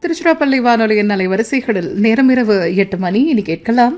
திருச்சிராப்பள்ளி வானொலியின் அலைவரிசைகளில் நேரம் இரவு எட்டு மணி இனி கேட்கலாம்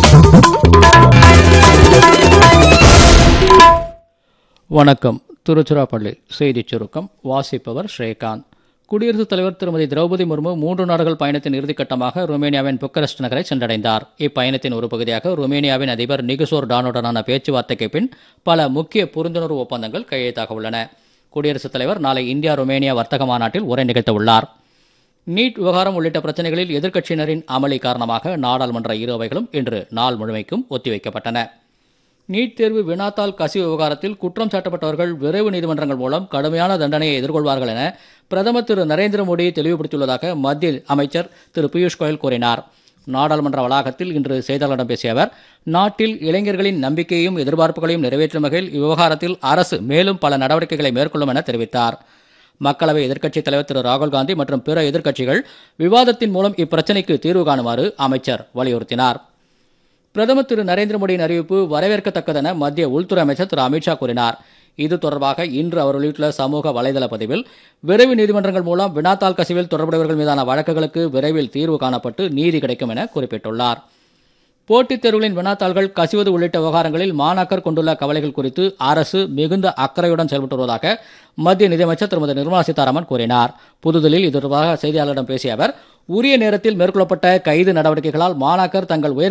வணக்கம் திருச்சிராப்பள்ளி செய்திச் சுருக்கம் வாசிப்பவர் ஸ்ரீகாந்த் குடியரசுத் தலைவர் திருமதி திரௌபதி முர்மு மூன்று நாடுகள் பயணத்தின் இறுதிக்கட்டமாக ருமேனியாவின் புக்கரஸ்ட் நகரை சென்றடைந்தார் இப்பயணத்தின் ஒரு பகுதியாக ருமேனியாவின் அதிபர் நிகுசோர் டானுடனான பேச்சுவார்த்தைக்கு பின் பல முக்கிய புரிந்துணர்வு ஒப்பந்தங்கள் கையெழுத்தாக உள்ளன குடியரசுத் தலைவர் நாளை இந்தியா ருமேனியா வர்த்தக மாநாட்டில் உரை நிகழ்த்த உள்ளார் நீட் விவகாரம் உள்ளிட்ட பிரச்சனைகளில் எதிர்க்கட்சியினரின் அமளி காரணமாக நாடாளுமன்ற இரு அவைகளும் இன்று நாள் முழுமைக்கும் ஒத்திவைக்கப்பட்டன நீட் தேர்வு வினாத்தாள் கசிவு விவகாரத்தில் குற்றம் சாட்டப்பட்டவர்கள் விரைவு நீதிமன்றங்கள் மூலம் கடுமையான தண்டனையை எதிர்கொள்வார்கள் என பிரதமர் திரு நரேந்திர மோடி தெளிவுபடுத்தியுள்ளதாக மத்திய அமைச்சர் திரு பியூஷ் கோயல் கூறினார் நாடாளுமன்ற வளாகத்தில் இன்று செய்தியாளர்களிடம் பேசிய அவர் நாட்டில் இளைஞர்களின் நம்பிக்கையையும் எதிர்பார்ப்புகளையும் நிறைவேற்றும் வகையில் இவ்விவகாரத்தில் அரசு மேலும் பல நடவடிக்கைகளை மேற்கொள்ளும் என தெரிவித்தார் மக்களவை எதிர்க்கட்சித் தலைவர் திரு ராகுல் காந்தி மற்றும் பிற எதிர்க்கட்சிகள் விவாதத்தின் மூலம் இப்பிரச்சினைக்கு தீர்வு காணுமாறு அமைச்சர் வலியுறுத்தினார் பிரதமர் திரு நரேந்திர மோடியின் அறிவிப்பு வரவேற்கத்தக்கதென மத்திய உள்துறை அமைச்சர் திரு அமித்ஷா கூறினார் இது தொடர்பாக இன்று அவர் வெளியிட்டுள்ள சமூக வலைதள பதிவில் விரைவு நீதிமன்றங்கள் மூலம் வினாத்தாள் கசிவில் தொடர்புடையவர்கள் மீதான வழக்குகளுக்கு விரைவில் தீர்வு காணப்பட்டு நீதி கிடைக்கும் என குறிப்பிட்டுள்ளார் போட்டித் தேர்வுகளின் வினாத்தாள்கள் கசிவது உள்ளிட்ட விவகாரங்களில் மாணாக்கர் கொண்டுள்ள கவலைகள் குறித்து அரசு மிகுந்த அக்கறையுடன் செயல்பட்டு வருவதாக மத்திய நிதியமைச்சர் திருமதி நிர்மலா சீதாராமன் கூறினார் புதுதில்லியில் இது தொடர்பாக செய்தியாளர்களிடம் பேசிய அவர் உரிய நேரத்தில் மேற்கொள்ளப்பட்ட கைது நடவடிக்கைகளால் மாணாக்கர் தங்கள் உயர்